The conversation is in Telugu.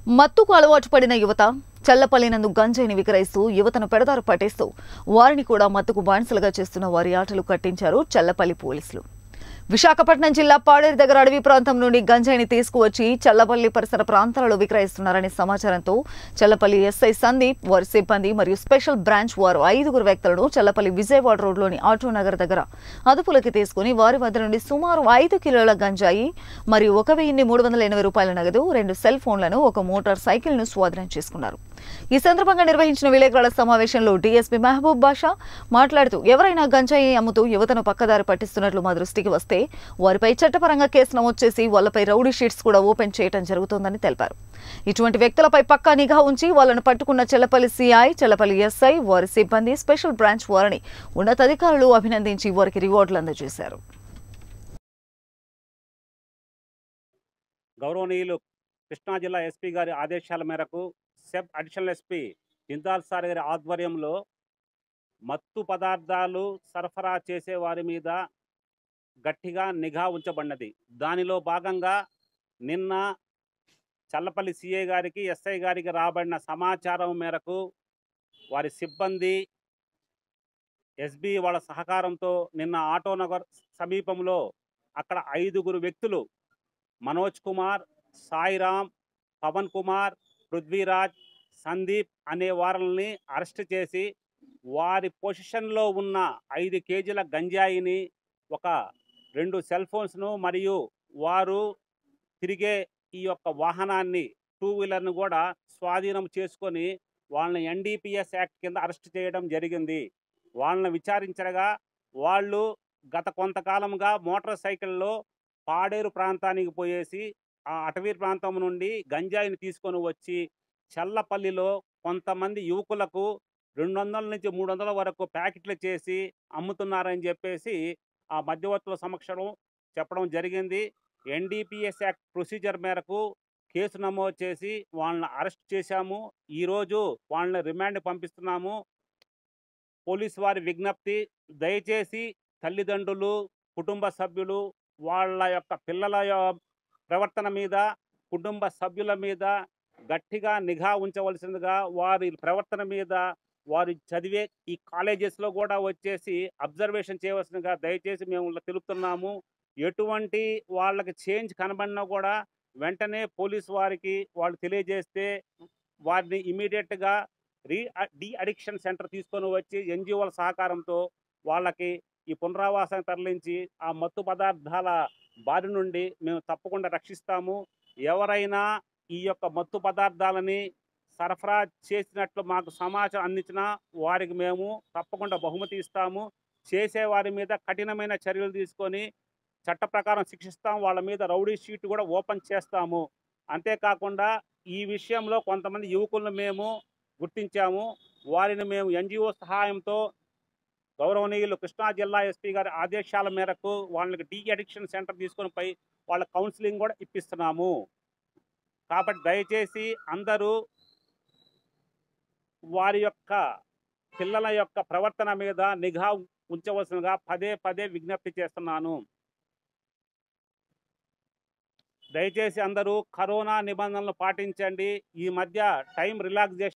మత్తుకు అలవాటు పడిన యువత చల్లపల్లి నందు గంజాయిని విక్రయిస్తూ యువతను పెడదారు పట్టేస్తూ వారిని కూడా మత్తుకు బానిసలుగా చేస్తున్న వారి ఆటలు కట్టించారు చల్లపల్లి పోలీసులు విశాఖపట్నం జిల్లా పాడేరు దగ్గర అడవి ప్రాంతం నుండి గంజాయిని తీసుకువచ్చి చల్లపల్లి పరిసర ప్రాంతాలలో విక్రయిస్తున్నారనే సమాచారంతో చల్లపల్లి ఎస్ఐ సందీప్ వారి సిబ్బంది మరియు స్పెషల్ బ్రాంచ్ వారు ఐదుగురు వ్యక్తులను చల్లపల్లి విజయవాడ రోడ్లోని ఆటో నగర్ దగ్గర అదుపులోకి తీసుకుని వారి వద్ద నుండి సుమారు ఐదు కిలోల గంజాయి మరియు ఒక వెయ్యిన్ని మూడు వందల ఎనభై రూపాయల నగదు రెండు సెల్ ఫోన్లను ఒక మోటార్ సైకిల్ను స్వాధీనం చేసుకున్నారు ఈ సందర్భంగా నిర్వహించిన విలేకరుల సమావేశంలో డీఎస్పీ మహబూబ్ బాషా మాట్లాడుతూ ఎవరైనా గంజాయి అమ్ముతూ యువతను పక్కదారి పట్టిస్తున్నట్లు మా దృష్టికి వస్తే వారిపై చట్టపరంగా కేసు నమోదు చేసి వాళ్ళపై రౌడీ షీట్స్ కూడా ఓపెన్ చేయడం జరుగుతోందని తెలిపారు ఇటువంటి వ్యక్తులపై పక్కా నిఘా ఉంచి వాళ్ళను పట్టుకున్న చెల్లపల్లి సిఐ చెల్లపల్లి ఎస్ఐ వారి సిబ్బంది స్పెషల్ బ్రాంచ్ వారిని ఉన్నతాధికారులు అభినందించి వారికి రివార్డులు అందజేశారు గౌరవనీయులు కృష్ణా జిల్లా ఎస్పీ గారి ఆదేశాల మేరకు SEB additional SP Jindal sir గారి ఆధ్వర్యంలో మత్తు పదార్థాలు సరఫరా చేసే వారి మీద గట్టిగా నిఘా ఉంచబడినది దానిలో భాగంగా నిన్న చల్లపల్లి సిఐ గారికి ఎస్ఐ గారికి రాబడిన సమాచారం మేరకు వారి సిబ్బంది ఎస్బి వాళ్ళ సహకారంతో నిన్న ఆటోనగర్ సమీపంలో అక్కడ ఐదుగురు వ్యక్తులు మనోజ్ కుమార్ సాయిరామ్ పవన్ కుమార్ పృథ్వీరాజ్ సందీప్ అనే వారిని అరెస్ట్ చేసి వారి పొజిషన్లో ఉన్న ఐదు కేజీల గంజాయిని ఒక రెండు సెల్ ఫోన్స్ను మరియు వారు తిరిగే ఈ యొక్క వాహనాన్ని టూ వీలర్ను కూడా స్వాధీనం చేసుకొని వాళ్ళని ఎన్డీపీఎస్ యాక్ట్ కింద అరెస్ట్ చేయడం జరిగింది వాళ్ళని విచారించగా వాళ్ళు గత కొంతకాలంగా మోటార్ సైకిల్లో పాడేరు ప్రాంతానికి పోయేసి ఆ అటవీ ప్రాంతం నుండి గంజాయిని తీసుకొని వచ్చి చల్లపల్లిలో కొంతమంది యువకులకు రెండు వందల నుంచి మూడు వందల వరకు ప్యాకెట్లు చేసి అమ్ముతున్నారని చెప్పేసి ఆ మధ్యవర్తుల సమక్షంలో చెప్పడం జరిగింది ఎన్డీపీఎస్ యాక్ట్ ప్రొసీజర్ మేరకు కేసు నమోదు చేసి వాళ్ళని అరెస్ట్ చేశాము ఈరోజు వాళ్ళని రిమాండ్ పంపిస్తున్నాము పోలీస్ వారి విజ్ఞప్తి దయచేసి తల్లిదండ్రులు కుటుంబ సభ్యులు వాళ్ళ యొక్క పిల్లల యొ- ప్రవర్తన మీద కుటుంబ సభ్యుల మీద గట్టిగా నిఘా ఉంచవలసిందిగా వారి ప్రవర్తన మీద వారు చదివే ఈ కాలేజెస్లో కూడా వచ్చేసి అబ్జర్వేషన్ చేయవలసిందిగా దయచేసి మేము తెలుపుతున్నాము ఎటువంటి వాళ్ళకి చేంజ్ కనబడినా కూడా వెంటనే పోలీస్ వారికి వాళ్ళు తెలియజేస్తే వారిని ఇమీడియట్గా రీ డి అడిక్షన్ సెంటర్ తీసుకొని వచ్చి ఎన్జిఓల సహకారంతో వాళ్ళకి ఈ పునరావాసాన్ని తరలించి ఆ మత్తు పదార్థాల బారి నుండి మేము తప్పకుండా రక్షిస్తాము ఎవరైనా ఈ యొక్క మత్తు పదార్థాలని సరఫరా చేసినట్లు మాకు సమాచారం అందించినా వారికి మేము తప్పకుండా బహుమతి ఇస్తాము చేసే వారి మీద కఠినమైన చర్యలు తీసుకొని చట్ట ప్రకారం శిక్షిస్తాం వాళ్ళ మీద రౌడీ షీట్ కూడా ఓపెన్ చేస్తాము అంతేకాకుండా ఈ విషయంలో కొంతమంది యువకులను మేము గుర్తించాము వారిని మేము ఎన్జిఓ సహాయంతో గౌరవనీయులు కృష్ణా జిల్లా ఎస్పీ గారి ఆదేశాల మేరకు వాళ్ళకి డీ అడిక్షన్ సెంటర్ తీసుకొని పోయి వాళ్ళ కౌన్సిలింగ్ కూడా ఇప్పిస్తున్నాము కాబట్టి దయచేసి అందరూ వారి యొక్క పిల్లల యొక్క ప్రవర్తన మీద నిఘా ఉంచవలసిందిగా పదే పదే విజ్ఞప్తి చేస్తున్నాను దయచేసి అందరూ కరోనా నిబంధనలు పాటించండి ఈ మధ్య టైం రిలాక్సేషన్